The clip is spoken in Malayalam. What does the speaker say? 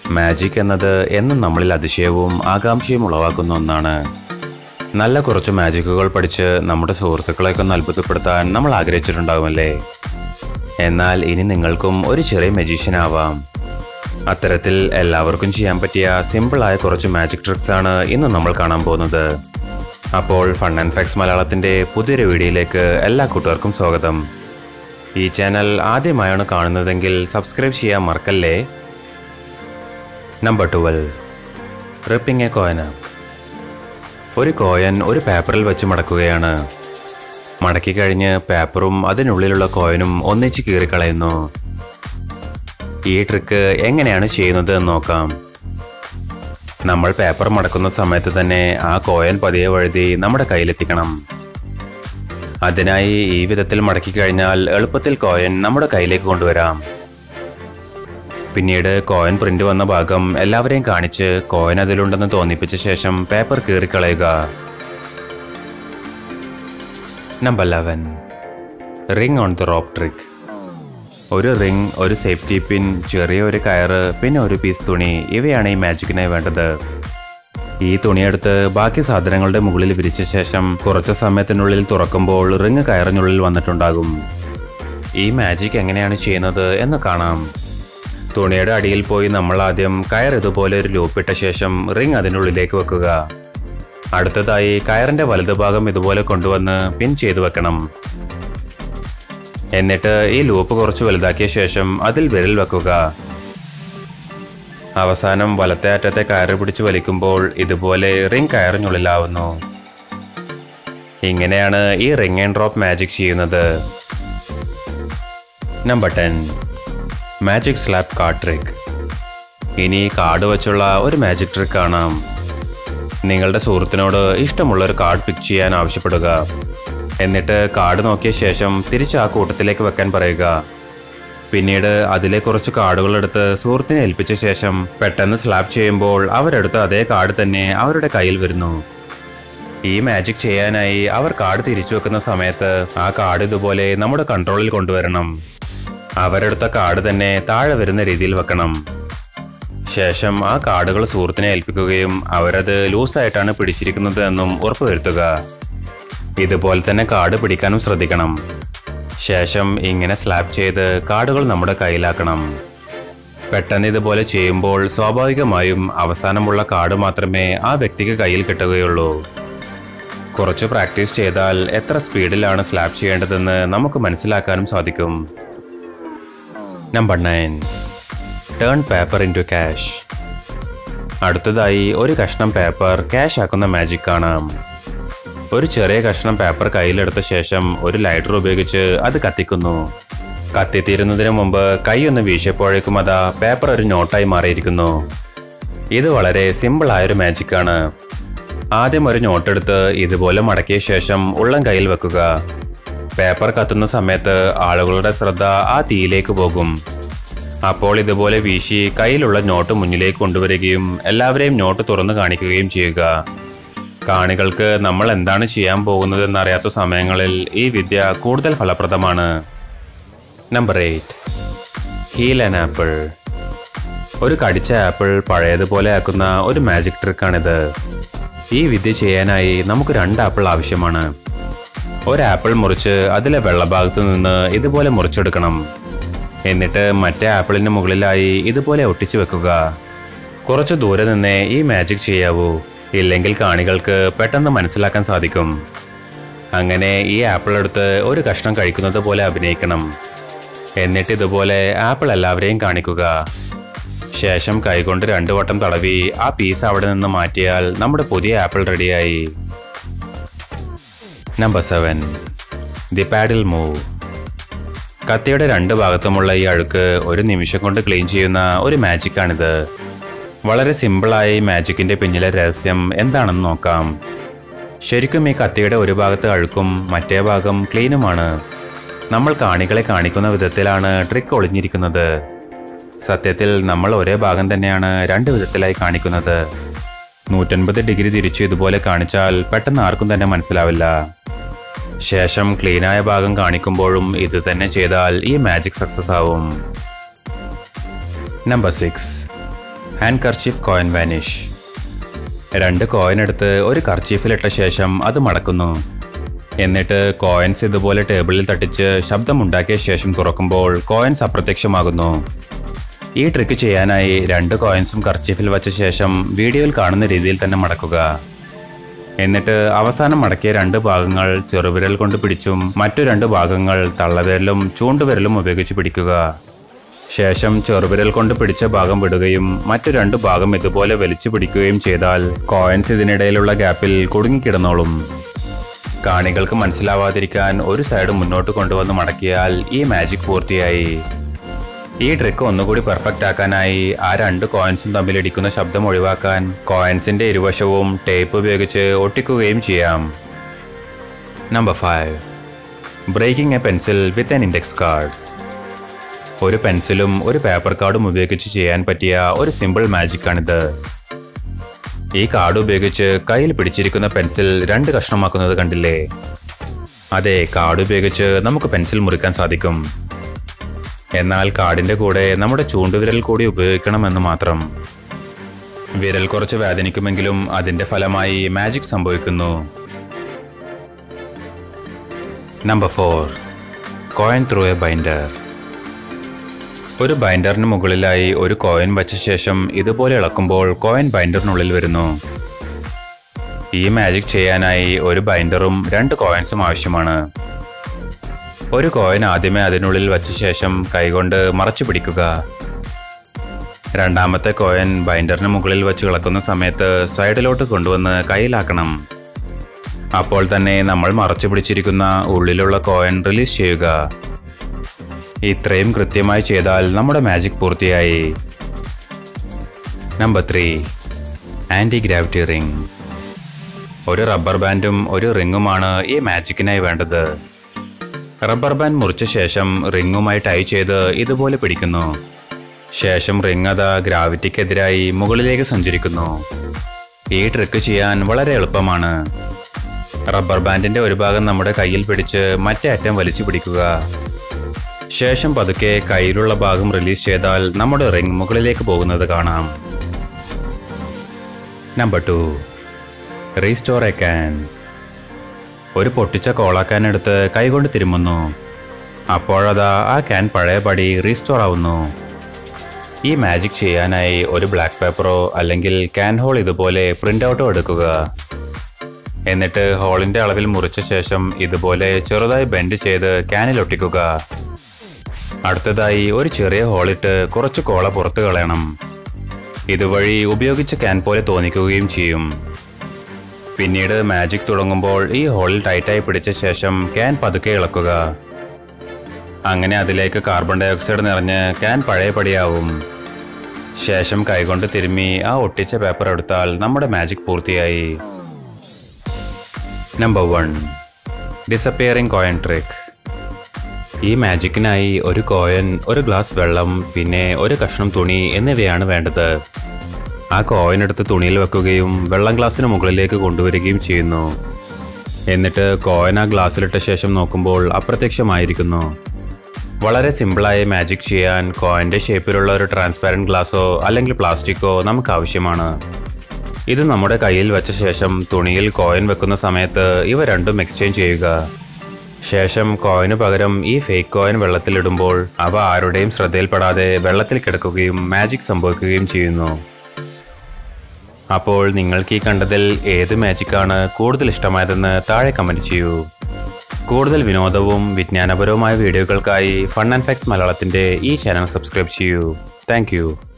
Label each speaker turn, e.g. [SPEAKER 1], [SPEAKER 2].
[SPEAKER 1] മാജിക് എന്നത് എന്നും നമ്മളിൽ അതിശയവും ആകാംക്ഷയും ഉളവാക്കുന്ന ഒന്നാണ് നല്ല കുറച്ച് മാജിക്കുകൾ പഠിച്ച് നമ്മുടെ സുഹൃത്തുക്കളെയൊക്കെ ഒന്ന് അത്ഭുതപ്പെടുത്താൻ നമ്മൾ ആഗ്രഹിച്ചിട്ടുണ്ടാകുമല്ലേ എന്നാൽ ഇനി നിങ്ങൾക്കും ഒരു ചെറിയ മജീഷ്യൻ ആവാം അത്തരത്തിൽ എല്ലാവർക്കും ചെയ്യാൻ പറ്റിയ സിമ്പിളായ കുറച്ച് മാജിക് ട്രിക്സ് ആണ് ഇന്ന് നമ്മൾ കാണാൻ പോകുന്നത് അപ്പോൾ ഫൺ ആൻഡ് ഫാക്സ് മലയാളത്തിൻ്റെ പുതിയൊരു വീഡിയോയിലേക്ക് എല്ലാ കൂട്ടുകാർക്കും സ്വാഗതം ഈ ചാനൽ ആദ്യമായാണ് കാണുന്നതെങ്കിൽ സബ്സ്ക്രൈബ് ചെയ്യാൻ മറക്കല്ലേ number twelve ripping a coin ഒരു കോയൻ ഒരു പേപ്പറിൽ വെച്ച് മടക്കുകയാണ് മടക്കി കഴിഞ്ഞ് പേപ്പറും അതിനുള്ളിലുള്ള കോയനും ഒന്നിച്ച് കീറിക്കളയുന്നു ഈ ട്രിക്ക് എങ്ങനെയാണ് ചെയ്യുന്നത് എന്ന് നോക്കാം നമ്മൾ പേപ്പർ മടക്കുന്ന സമയത്ത് തന്നെ ആ കോയൻ പതിയെ വഴുതി നമ്മുടെ കയ്യിലെത്തിക്കണം അതിനായി ഈ വിധത്തിൽ മടക്കി കഴിഞ്ഞാൽ എളുപ്പത്തിൽ കോയൻ നമ്മുടെ കയ്യിലേക്ക് കൊണ്ടുവരാം പിന്നീട് കോയിൻ പ്രിന്റ് വന്ന ഭാഗം എല്ലാവരെയും കാണിച്ച് കോയിൻ അതിലുണ്ടെന്ന് തോന്നിപ്പിച്ച ശേഷം പേപ്പർ കീറിക്കളയുക number eleven ring on the rope trick ഒരു റിംഗ് ഒരു സേഫ്റ്റി പിൻ ചെറിയ ഒരു കയറ് പിന്നെ ഒരു പീസ് തുണി ഇവയാണ് ഈ മാജിക്കിനായി വേണ്ടത് ഈ തുണിയെടുത്ത് ബാക്കി സാധനങ്ങളുടെ മുകളിൽ വിരിച്ച ശേഷം കുറച്ച് സമയത്തിനുള്ളിൽ തുറക്കുമ്പോൾ റിംഗ് കയറിനുള്ളിൽ വന്നിട്ടുണ്ടാകും ഈ മാജിക് എങ്ങനെയാണ് ചെയ്യുന്നത് എന്ന് കാണാം തുണിയുടെ അടിയിൽ പോയി നമ്മൾ ആദ്യം കയർ ഇതുപോലെ ഒരു ലൂപ്പിട്ട ശേഷം റിംഗ് അതിനുള്ളിലേക്ക് വെക്കുക അടുത്തതായി കയറിന്റെ വലതുഭാഗം ഇതുപോലെ കൊണ്ടുവന്ന് പിൻ ചെയ്തു വെക്കണം എന്നിട്ട് ഈ ലൂപ്പ് കുറച്ച് വലുതാക്കിയ ശേഷം അതിൽ വിരൽ വെക്കുക അവസാനം വലത്തെ അറ്റത്തെ കയറ് പിടിച്ച് വലിക്കുമ്പോൾ ഇതുപോലെ റിംഗ് കയറിനുള്ളിലാവുന്നു ഇങ്ങനെയാണ് ഈ റിംഗ് ആൻഡ് ഡ്രോപ്പ് മാജിക് ചെയ്യുന്നത് number ten magic slap card trick ഇനി കാർഡ് വെച്ചുള്ള ഒരു മാജിക് ട്രിക്ക് കാണാം നിങ്ങളുടെ സുഹൃത്തിനോട് ഇഷ്ടമുള്ള ഒരു കാർഡ് പിക്ക് ചെയ്യാൻ ആവശ്യപ്പെടുക എന്നിട്ട് കാർഡ് നോക്കിയ ശേഷം തിരിച്ച് ആ കൂട്ടത്തിലേക്ക് വെക്കാൻ പറയുക പിന്നീട് അതിലെ കുറച്ച് കാർഡുകൾ എടുത്ത് സുഹൃത്തിനെ ഏൽപ്പിച്ച ശേഷം പെട്ടെന്ന് സ്ലാപ്പ് ചെയ്യുമ്പോൾ അവരെടുത്ത അതേ കാർഡ് തന്നെ അവരുടെ കയ്യിൽ വരുന്നു ഈ മാജിക് ചെയ്യാനായി അവർ കാർഡ് തിരിച്ചു വെക്കുന്ന സമയത്ത് ആ കാർഡ് ഇതുപോലെ നമ്മുടെ കൺട്രോളിൽ കൊണ്ടുവരണം അവരെടുത്ത കാർഡ് തന്നെ താഴെ വരുന്ന രീതിയിൽ വെക്കണം ശേഷം ആ കാർഡുകൾ സുഹൃത്തിനെ ഏൽപ്പിക്കുകയും അവരത് ലൂസായിട്ടാണ് പിടിച്ചിരിക്കുന്നത് എന്നും ഉറപ്പുവരുത്തുക ഇതുപോലെ തന്നെ കാർഡ് പിടിക്കാനും ശ്രദ്ധിക്കണം ശേഷം ഇങ്ങനെ സ്ലാപ്പ് ചെയ്ത് കാർഡുകൾ നമ്മുടെ കയ്യിലാക്കണം പെട്ടെന്ന് ഇതുപോലെ ചെയ്യുമ്പോൾ സ്വാഭാവികമായും അവസാനമുള്ള കാർഡ് മാത്രമേ ആ വ്യക്തിക്ക് കയ്യിൽ കിട്ടുകയുള്ളൂ കുറച്ച് പ്രാക്ടീസ് ചെയ്താൽ എത്ര സ്പീഡിലാണ് സ്ലാപ്പ് ചെയ്യേണ്ടതെന്ന് നമുക്ക് മനസ്സിലാക്കാനും സാധിക്കും number nine turn paper into cash അടുത്തതായി ഒരു കഷ്ണം പേപ്പർ ക്യാഷ് ആക്കുന്ന മാജിക് കാണാം ഒരു ചെറിയ കഷ്ണം പേപ്പർ കയ്യിലെടുത്ത ശേഷം ഒരു ലൈറ്റർ ഉപയോഗിച്ച് അത് കത്തിക്കുന്നു കത്തിത്തീരുന്നതിന് മുമ്പ് കൈ ഒന്ന് വീശിയപ്പോഴേക്കും അതാ പേപ്പർ ഒരു നോട്ടായി മാറിയിരിക്കുന്നു ഇത് വളരെ സിമ്പിൾ ആയൊരു മാജിക്കാണ് ആദ്യം ഒരു നോട്ടെടുത്ത് ഇതുപോലെ മടക്കിയ ശേഷം ഉള്ളം കയ്യിൽ വെക്കുക പേപ്പർ കത്തുന്ന സമയത്ത് ആളുകളുടെ ശ്രദ്ധ ആ തീയിലേക്ക് പോകും അപ്പോൾ ഇതുപോലെ വീശി കയ്യിലുള്ള നോട്ട് മുന്നിലേക്ക് കൊണ്ടുവരികയും എല്ലാവരെയും നോട്ട് തുറന്നു കാണിക്കുകയും ചെയ്യുക കാണികൾക്ക് നമ്മൾ എന്താണ് ചെയ്യാൻ പോകുന്നതെന്നറിയാത്ത സമയങ്ങളിൽ ഈ വിദ്യ കൂടുതൽ ഫലപ്രദമാണ് number eight heal an apple ഒരു കടിച്ച ആപ്പിൾ പഴയതുപോലെ ആക്കുന്ന ഒരു മാജിക് ട്രിക്കാണിത് ഈ വിദ്യ ചെയ്യാനായി നമുക്ക് രണ്ട് ആപ്പിൾ ആവശ്യമാണ് ഒരു ആപ്പിൾ മുറിച്ച് അതിലെ വെള്ളഭാഗത്തു നിന്ന് ഇതുപോലെ മുറിച്ചെടുക്കണം എന്നിട്ട് മറ്റേ ആപ്പിളിന് മുകളിലായി ഇതുപോലെ ഒട്ടിച്ചു വെക്കുക കുറച്ച് ദൂരെ നിന്നേ ഈ മാജിക് ചെയ്യാവൂ ഇല്ലെങ്കിൽ കാണികൾക്ക് പെട്ടെന്ന് മനസ്സിലാക്കാൻ സാധിക്കും അങ്ങനെ ഈ ആപ്പിൾ എടുത്ത് ഒരു കഷ്ണം കഴിക്കുന്നത് പോലെ അഭിനയിക്കണം എന്നിട്ട് ഇതുപോലെ ആപ്പിൾ എല്ലാവരെയും കാണിക്കുക ശേഷം കൈകൊണ്ട് രണ്ടു വട്ടം തടവി ആ പീസ് അവിടെ നിന്ന് മാറ്റിയാൽ നമ്മുടെ പുതിയ ആപ്പിൾ റെഡിയായി number seven the paddle move കത്തിയുടെ രണ്ട് ഭാഗത്തുമുള്ള ഈ അഴുക്ക് ഒരു നിമിഷം കൊണ്ട് ക്ലീൻ ചെയ്യുന്ന ഒരു മാജിക്കാണിത് വളരെ സിമ്പിളായ ഈ മാജിക്കിന്റെ പിന്നിലെ രഹസ്യം എന്താണെന്ന് നോക്കാം ശരിക്കും ഈ കത്തിയുടെ ഒരു ഭാഗത്ത് അഴുക്കും മറ്റേ ഭാഗം ക്ലീനുമാണ് നമ്മൾ കാണികളെ കാണിക്കുന്ന വിധത്തിലാണ് ട്രിക്ക് ഒളിഞ്ഞിരിക്കുന്നത് സത്യത്തിൽ നമ്മൾ ഒരേ ഭാഗം തന്നെയാണ് രണ്ട് വിധത്തിലായി കാണിക്കുന്നത് നൂറ്റൻപത് ഡിഗ്രി തിരിച്ച് ഇതുപോലെ കാണിച്ചാൽ പെട്ടെന്ന് ആർക്കും തന്നെ മനസ്സിലാവില്ല ശേഷം ക്ലീനായ ഭാഗം കാണിക്കുമ്പോഴും ഇത് തന്നെ ചെയ്താൽ ഈ മാജിക് സക്സസ് ആവും number six handkerchief coin vanish രണ്ട് കോയിൻ എടുത്ത് ഒരു കർച്ചീഫിലിട്ട ശേഷം അത് മടക്കുന്നു എന്നിട്ട് കോയിൻസ് ഇതുപോലെ ടേബിളിൽ തട്ടിച്ച് ശബ്ദമുണ്ടാക്കിയ ശേഷം തുറക്കുമ്പോൾ കോയിൻസ് അപ്രത്യക്ഷമാകുന്നു ഈ ട്രിക്ക് ചെയ്യാനായി രണ്ട് കോയിൻസും കർച്ചീഫിൽ വച്ച ശേഷം വീഡിയോയിൽ കാണുന്ന രീതിയിൽ തന്നെ മടക്കുക എന്നിട്ട് അവസാനം മടക്കിയ രണ്ട് ഭാഗങ്ങൾ ചെറുവിരൽ കൊണ്ട് പിടിച്ചും മറ്റു രണ്ട് ഭാഗങ്ങൾ തള്ളവിരലും ചൂണ്ടുവിരലും ഉപയോഗിച്ച് പിടിക്കുക ശേഷം ചെറുവിരൽ കൊണ്ട് പിടിച്ച ഭാഗം വിടുകയും മറ്റു രണ്ട് ഭാഗം ഇതുപോലെ വലിച്ചു പിടിക്കുകയും ചെയ്താൽ കോയിൻസ് ഇതിനിടയിലുള്ള ഗ്യാപ്പിൽ കുടുങ്ങിക്കിടന്നോളും കാണികൾക്ക് മനസ്സിലാവാതിരിക്കാൻ ഒരു സൈഡ് മുന്നോട്ട് കൊണ്ടുവന്ന് മടക്കിയാൽ ഈ മാജിക് പൂർത്തിയായി ഈ ട്രിക്ക് ഒന്നുകൂടി പെർഫെക്റ്റ് ആക്കാനായി ആ രണ്ട് കോയിൻസും തമ്മിലിടിക്കുന്ന ശബ്ദം ഒഴിവാക്കാൻ കോയിൻസിന്റെ ഇരുവശവും ടേപ്പ് ഉപയോഗിച്ച് ഒട്ടിക്കുകയും ചെയ്യാം number five breaking a pencil with an index card ഒരു പെൻസിലും ഒരു പേപ്പർ കാർഡും ഉപയോഗിച്ച് ചെയ്യാൻ പറ്റിയ ഒരു സിമ്പിൾ മാജിക്കാണിത് ഈ കാർഡ് ഉപയോഗിച്ച് കയ്യിൽ പിടിച്ചിരിക്കുന്ന പെൻസിൽ രണ്ട് കഷ്ണമാക്കുന്നത് കണ്ടില്ലേ അതെ കാർഡ് ഉപയോഗിച്ച് നമുക്ക് പെൻസിൽ മുറിക്കാൻ സാധിക്കും എന്നാൽ കാർഡിന്റെ കൂടെ നമ്മുടെ ചൂണ്ടുവിരൽ കൂടി ഉപയോഗിക്കണമെന്ന് മാത്രം വിരൽ കുറച്ച് വേദനിക്കുമെങ്കിലും അതിന്റെ ഫലമായി മാജിക് സംഭവിക്കുന്നു number four coin through a binder ഒരു ബൈൻഡറിന് മുകളിലായി ഒരു കോയിൻ വച്ച ശേഷം ഇതുപോലെ ഇളക്കുമ്പോൾ കോയിൻ ബൈൻഡറിനുള്ളിൽ വരുന്നു ഈ മാജിക് ചെയ്യാനായി ഒരു ബൈൻഡറും രണ്ട് കോയിൻസും ആവശ്യമാണ് ഒരു കോയിൻ ആദ്യമേ അതിനുള്ളിൽ വച്ച ശേഷം കൈകൊണ്ട് മറച്ചു പിടിക്കുക രണ്ടാമത്തെ കോയിൻ ബൈൻഡറിന് മുകളിൽ വെച്ച് ഇളക്കുന്ന സമയത്ത് സൈഡിലോട്ട് കൊണ്ടുവന്ന് കയ്യിലാക്കണം അപ്പോൾ തന്നെ നമ്മൾ മറച്ചു പിടിച്ചിരിക്കുന്ന ഉള്ളിലുള്ള കോയിൻ റിലീസ് ചെയ്യുക ഇത്രയും കൃത്യമായി ചെയ്താൽ നമ്മുടെ മാജിക് പൂർത്തിയായി number three anti gravity ring ഒരു റബ്ബർ ബാൻഡും ഒരു റിങ്ങുമാണ് ഈ മാജിക്കിനായി വേണ്ടത് റബ്ബർ ബാൻഡ് മുറിച്ച ശേഷം റിങ്ങുമായി ടൈ ചെയ്ത് ഇതുപോലെ പിടിക്കുന്നു ശേഷം റിങ് അത ഗ്രാവിറ്റിക്കെതിരായി മുകളിലേക്ക് സഞ്ചരിക്കുന്നു ഈ ട്രിക്ക് ചെയ്യാൻ വളരെ എളുപ്പമാണ് റബ്ബർ ബാൻഡിന്റെ ഒരു ഭാഗം നമ്മുടെ കയ്യിൽ പിടിച്ച് മറ്റേ അറ്റം വലിച്ചു പിടിക്കുക ശേഷം പതുക്കെ കയ്യിലുള്ള ഭാഗം റിലീസ് ചെയ്താൽ നമ്മുടെ റിംഗ് മുകളിലേക്ക് പോകുന്നത് കാണാം number two restore a can ഒരു പൊട്ടിച്ച കോളാക്കാൻ എടുത്ത് കൈകൊണ്ട് തിരുമുന്നു അപ്പോഴതാ ആ ക്യാൻ പഴയപടി റീസ്റ്റോർ ആവുന്നു ഈ മാജിക് ചെയ്യാനായി ഒരു ബ്ലാക്ക് പേപ്പറോ അല്ലെങ്കിൽ ക്യാൻ ഹോൾ ഇതുപോലെ പ്രിൻ്റ് ഔട്ടോ എടുക്കുക എന്നിട്ട് ഹോളിന്റെ അളവിൽ മുറിച്ച ശേഷം ഇതുപോലെ ചെറുതായി ബെൻഡ് ചെയ്ത് ക്യാനിൽ ഒട്ടിക്കുക അടുത്തതായി ഒരു ചെറിയ ഹോളിട്ട് കുറച്ച് കോള പുറത്ത് കളയണം ഇതുവഴി ഉപയോഗിച്ച ക്യാൻ പോലെ തോന്നിക്കുകയും ചെയ്യും പിന്നീട് മാജിക് തുടങ്ങുമ്പോൾ ഈ ഹോളിൽ ടൈറ്റായി പിടിച്ച ശേഷം ക്യാൻ പതുക്കെ ഇളക്കുക അങ്ങനെ അതിലേക്ക് കാർബൺ ഡൈ ഓക്സൈഡ് നിറഞ്ഞ് ക്യാൻ പഴയപടിയാവും ശേഷം കൈകൊണ്ട് തിരുമ്മി ആ ഒട്ടിച്ച പേപ്പർ എടുത്താൽ നമ്മുടെ മാജിക് പൂർത്തിയായി number one disappearing coin trick ഈ മാജിക്കിനായി ഒരു കോയൻ ഒരു ഗ്ലാസ് വെള്ളം പിന്നെ ഒരു കഷ്ണം തുണി എന്നിവയാണ് വേണ്ടത് ആ കോയിൻ എടുത്ത് തുണിയിൽ വെക്കുകയും വെള്ളം ഗ്ലാസ്സിന് മുകളിലേക്ക് കൊണ്ടുവരികയും ചെയ്യുന്നു എന്നിട്ട് കോയിൻ ആ ഗ്ലാസ്സിലിട്ട ശേഷം നോക്കുമ്പോൾ അപ്രത്യക്ഷമായിരിക്കുന്നു വളരെ സിമ്പിളായ മാജിക് ചെയ്യാൻ കോയിൻ്റെ ഷേപ്പിലുള്ള ഒരു ട്രാൻസ്പാരൻറ്റ് ഗ്ലാസ്സോ അല്ലെങ്കിൽ പ്ലാസ്റ്റിക്കോ നമുക്ക് ആവശ്യമാണ് ഇത് നമ്മുടെ കയ്യിൽ വെച്ച ശേഷം തുണിയിൽ കോയിൻ വെക്കുന്ന സമയത്ത് ഇവ രണ്ടും എക്സ്ചേഞ്ച് ചെയ്യുക ശേഷം കോയിന് പകരം ഈ ഫേക്ക് കോയിൻ വെള്ളത്തിലിടുമ്പോൾ അവ ആരുടെയും ശ്രദ്ധയിൽപ്പെടാതെ വെള്ളത്തിൽ കിടക്കുകയും മാജിക് സംഭവിക്കുകയും ചെയ്യുന്നു അപ്പോൾ നിങ്ങൾക്ക് ഈ കണ്ടതിൽ ഏത് മാജിക്കാണ് കൂടുതൽ ഇഷ്ടമായതെന്ന് താഴെ കമൻറ്റ് ചെയ്യൂ കൂടുതൽ വിനോദവും വിജ്ഞാനപരവുമായ വീഡിയോകൾക്കായി ഫൺ ആൻഡ് ഫാക്സ് മലയാളത്തിൻ്റെ ഈ ചാനൽ സബ്സ്ക്രൈബ് ചെയ്യൂ താങ്ക്